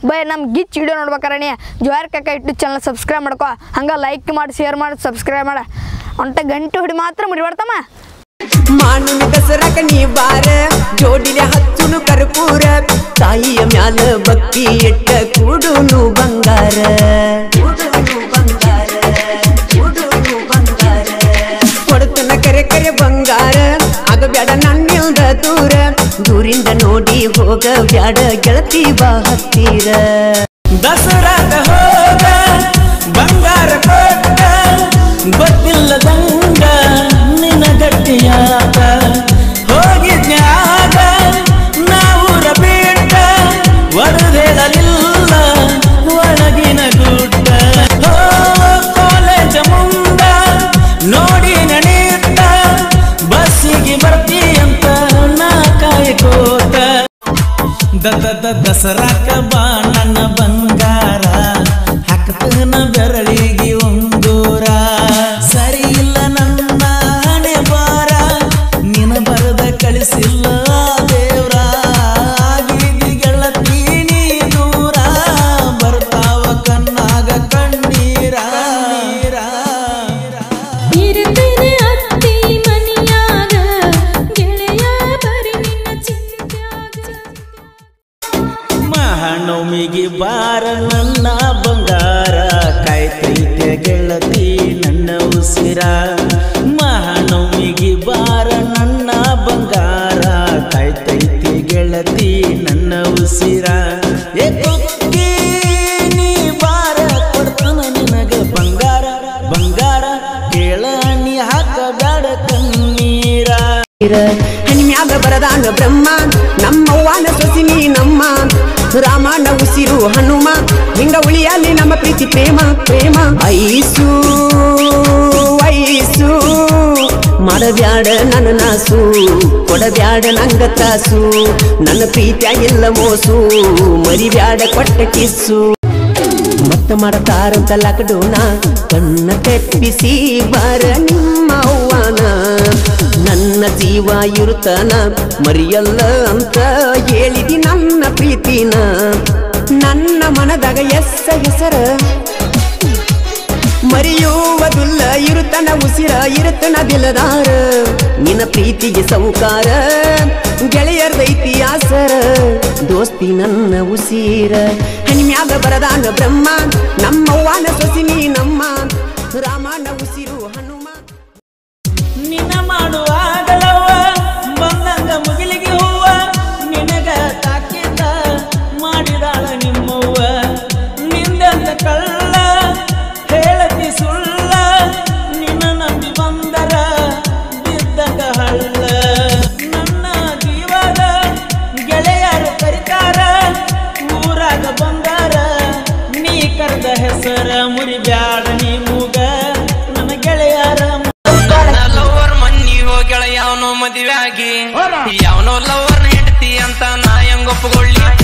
by ನಮ್ಮ ಗಿಚ್ video ನೋಡ್ಬೇಕಾರಣಿ ಜೋಯರ್ ಕಾಕ ಇಟ್ಟು ಚಾನಲ್ ಸಬ್ಸ್ಕ್ರೈಬ್ ಮಾಡ್ಕೋ ಹಂಗೆ ಲೈಕ್ ಮಾಡಿ ಶೇರ್ ಮಾಡಿ ಸಬ್ಸ್ಕ್ರೈಬ್ ಮಾಡ ಅಂಟ ಗಂಟೆ ಹೊಡಿ ಮಾತ್ರ ಮುಡಿಬಾರ್ದಮ್ಮ ಮಾನುನ ದಸರಾಕ ನೀ ಬಾರ ಜೋಡಿಲೆ ಹಚ್ಚುನು ಕರ್ಪೂರ ತಾಯಿಯ ಮ್ಯಾಲ ಭಕ್ತಿ ಇಟ್ಟ ಕೂಡುನು ಬಂಗಾರ ಕೂಡುನು ಬಂಗಾರ ಕೂಡುನು ಬಂಗಾರ ಕೊಡ್ತನ ಕರೆ ಕರೆ ಬಂಗಾರ ಆಗ ಬ್ಯಾಡ ನನ್ನಿಲ್ದ ದೂರ ದೂರಿಂದ ನೋಡಿ ಹೋಗ ಬ್ಯಾಡ ಗೆಳತಿ ಬಾ ಹತ್ತಿರ ದಸರಾದ ಹೋಗ ಬಂಗಾರ ಕೊಟ್ಟ ಗೊತ್ತಿಲ್ಲದಂಗ ನಿನ್ನ ಗಟ್ಟಿಯಾದ ಹೋಗಿದ್ನ್ಯಾಗ ನಾವೂರ ಬಿಟ್ಟ ಒಡೆದೇಳಲಿಲ್ಲ ಒಳಗಿನ ಗುಡ್ಡ ಹೋ ಕಾಲೇಜ ಮುಂದ ನೋಡಿ ನಡೀತ ಬಸ್ಸಿಗೆ ಬರ್ತೀಯಂತ ನಾ ಕಾಯ್ಕೋತ ದ ದ ದ ದಸರಾಕ ಬಾ ನನ್ನ ಬಂಗಾರ ಹಾಕ್ತನ ಬೆರಳಿಗೆ ಒಂದೂರ ಸರಿ ಇಲ್ಲ ನನ್ನ ಹಣೆ ಬಾರ ನಿನ ಬರದ ಕಳಿಸಿಲ್ಲ ದೇವ್ರ ಆಗಿದಿ ಗೆಳತೀನಿ ದೂರ ಬರ್ತಾವ ಕಣ್ಣಾಗ ಕಣ್ಣೀರ ಇರುತ್ತೇನೆ ಅತ್ತಿ ಮನಿಯಾಗ ಗೆಳೆಯ ಬರಿ ನಿನ್ನ ಚಿಂತ್ಯಾಗ ಮಹಾನವಮಿಗೆ ಬಾರ ನನ್ನ ಬಂಗಾರ ಕಾಯ್ತೈತೆ ಗೆಳತಿ ನನ್ನ ಉಸಿರ ಮಹಾನವಮಿಗೆ ಬಾರ ನನ್ನ ಬಂಗಾರ ಕಾಯ್ತೈತೆ ಗೆಳತಿ ನನ್ನ ಉಸಿರ ಏ ಕುಕ್ಕಿ ನೀ ಬಾರ ಕೊಡ್ತನ ನಿನಗ ಬಂಗಾರ ಬಂಗಾರ ಕೇಳ ನೀ ಹಾಕ ಬ್ಯಾಡ ಕಣ್ಣೀರ ಹನಿ ಮ್ಯಾಗ ಬರದಾನ ಬ್ರಹ್ಮ ನಮ್ಮವ್ವನ ಸೊಸಿನಿ ನಮ್ಮ ರಾಮನ ಉಸಿರು ಹನುಮ ಹಿಂಗ ಉಳಿಯಲ್ಲಿ ನಮ್ಮ ಪ್ರೀತಿ ಪ್ರೇಮ ಪ್ರೇಮ ಐಸು ಐಸು ಮಾಡಬ್ಯಾಡ ನನ್ನ ನಾಸು ಕೊಡಬ್ಯಾಡ ನಂಗ ತಾಸು ನನ್ನ ಪ್ರೀತಿಯಾಗಿಲ್ಲ ಮೋಸು ಮರಿಬ್ಯಾಡ ಕೊಟ್ಟ ಕಿಸ್ಸು ಮತ್ತ ಮಾಡತಾರಂತ ಲಾಕ್ಡೌನ ಕಣ್ಣ ತೆಪ್ಪಿಸಿ ಬಾರ ನಿಮ್ಮ ಅವ್ವನ ನನ್ನ ಜೀವ ಇರುತ್ತಾನ ಮರಿಯಲ್ಲ ಅಂತ ಹೇಳಿದಿ ನನ್ನ ಪ್ರೀತಿನ ನನ್ನ ಮನದಾಗ ಎಸ್ಸ ಹೆಸರ ಮರೆಯುವುದಿಲ್ಲ ಇರುತ್ತನ ಉಸಿರ ಇರುತ್ತನ ದಿಲದಾರ ನಿನ್ನ ಪ್ರೀತಿಗೆ ಸೌಕಾರ ಗೆಳೆಯರ್ದೈತಿ ಆಸರ ದೋಸ್ತಿ ನನ್ನ ಉಸಿರ ಹನಿ ಮ್ಯಾಗ ಬರದಾನ ಬ್ರಹ್ಮ ನಮ್ಮವ್ವನ ಸೊಸಿನಿ ನಮ್ಮ ರಾಮನ ಉಸಿರು ಹನುಮ ನಿನ್ನ ಮಾಡುವಾಗಲವ ಬಂದಂಗ ಮುಗಿಲಿಗೆ ಹೂವ ನಿನಗ ತಾಕಿದ ಮಾಡಿದಾಳ ನಿಮ್ಮವ್ವ ನಿಂದಂತ ಕಳ್ಳ ಹೇಳತಿ ಸುಳ್ಳ ನಿನ್ನ ನಂಬಿ ಬಂದರ ಬಿದ್ದಂಗ ಹಳ್ಳ ನನ್ನ ಜೀವದ ಗೆಳೆಯರು ಕರಿತಾರ ಊರಾಗ ಬಂದಾರ ನೀ ಕರೆದ ಹೆಸರ ಮುರಿಬ್ಯಾಡ ನೀ ಮೂಗ ನನ್ನ ಗೆಳೆಯರ ಲವರ್ ಮನ್ನಿ ಹೋಗ್ಯಾಳ ಯಾವನೋ ಮದುವೆ ಆಗಿ ಯಾವನೋ ಲವರ್ನ ಹೆಂಡತಿ ಅಂತ ನಾ ಹೆಂಗ್ ಒಪ್ಪುಗೊಳ್ಳಿ